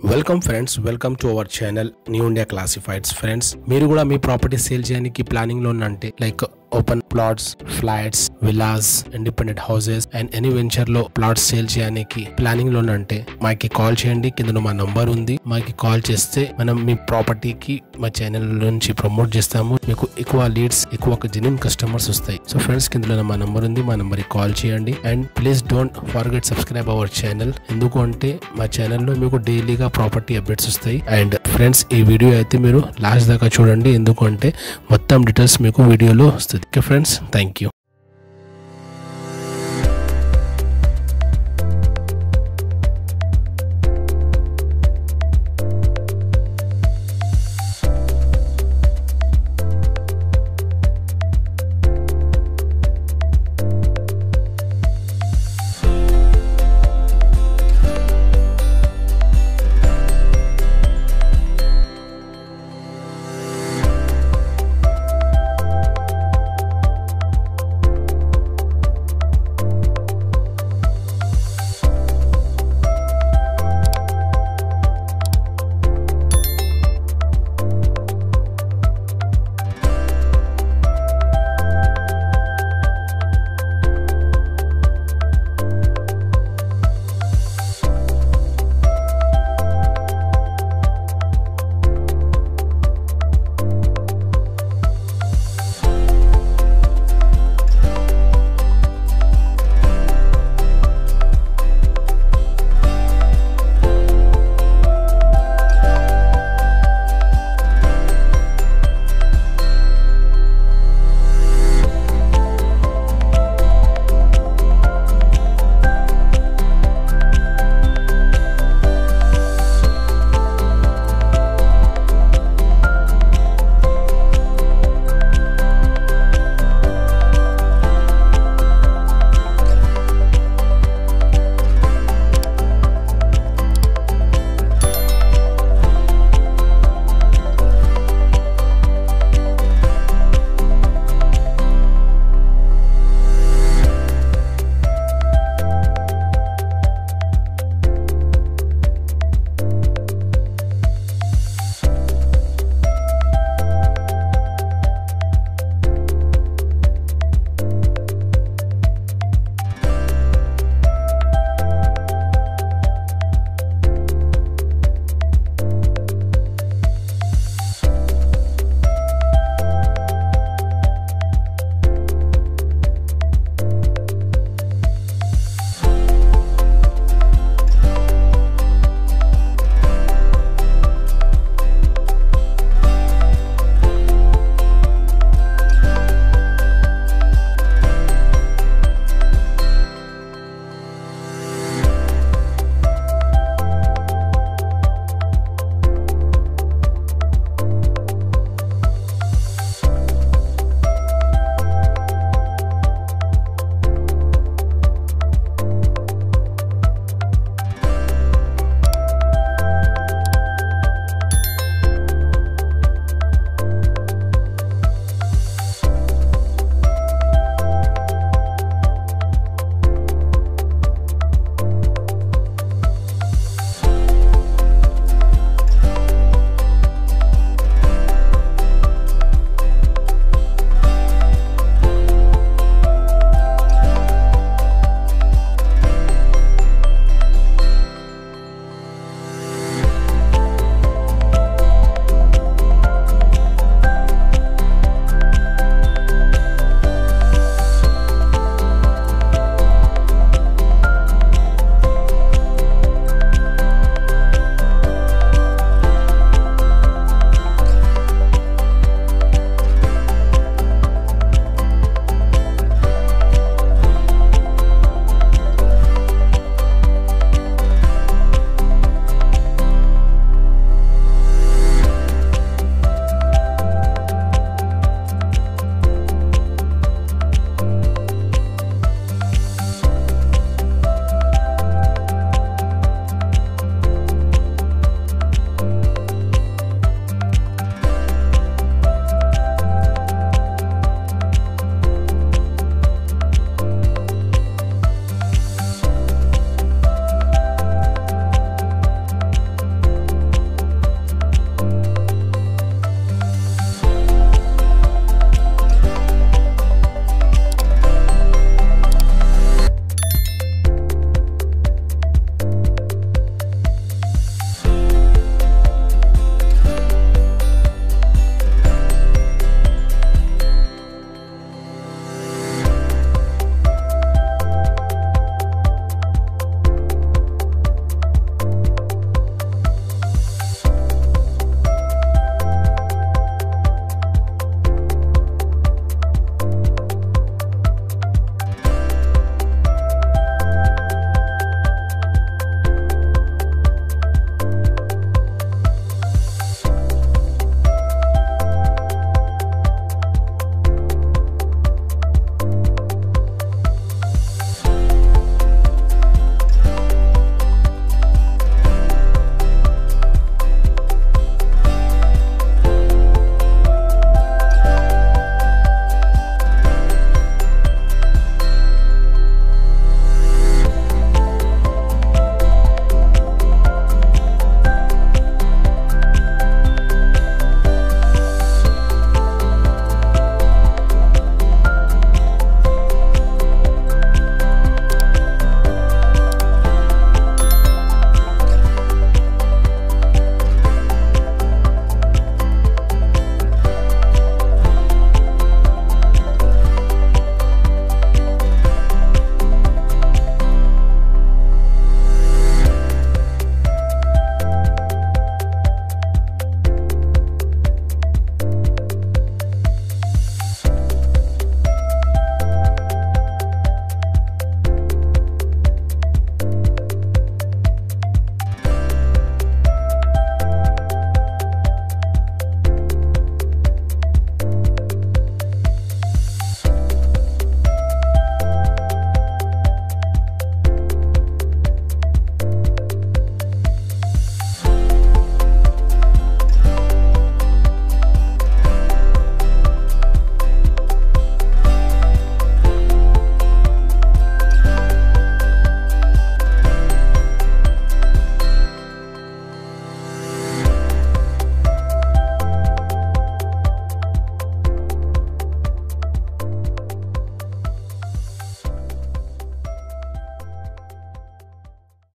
welcome friends welcome to our channel new India classifieds friends మీరు కూడా మీ property sale చేయడానికి ప్లానింగ్ లో ఉన్నంటే like open plots flats villas independent houses and any venture లో plots sale చేయడానికి planning లో ఉన్నంటే మాకి కాల్ చేయండి కింద మా నంబర్ ఉంది మాకి కాల్ చేస్తే మనం మీ ప్రాపర్టీకి మా ఛానల్ నుంచి ప్రమోట్ చేస్తాము మీకు ఎక్కువ లీడ్స్ ఎక్కువ జెన్యున్ కస్టమర్స్ వస్తాయి సో ఫ్రెండ్స్ కింద మా నంబర్ ఉంది మా నంబర్ కాల్ చేయండి and please don't forget subscribe our channel ఎందుకు అంటే మా ఛానల్లో మీకు డైలీగా ప్రాపర్టీ అప్డేట్స్ వస్తాయి అండ్ ఫ్రెండ్స్ ఈ వీడియో అయితే మీరు లాస్ట్ దాకా చూడండి ఎందుకంటే మొత్తం డీటెయిల్స్ మీకు వీడియోలో వస్తుంది ఓకే ఫ్రెండ్స్ థ్యాంక్ యూ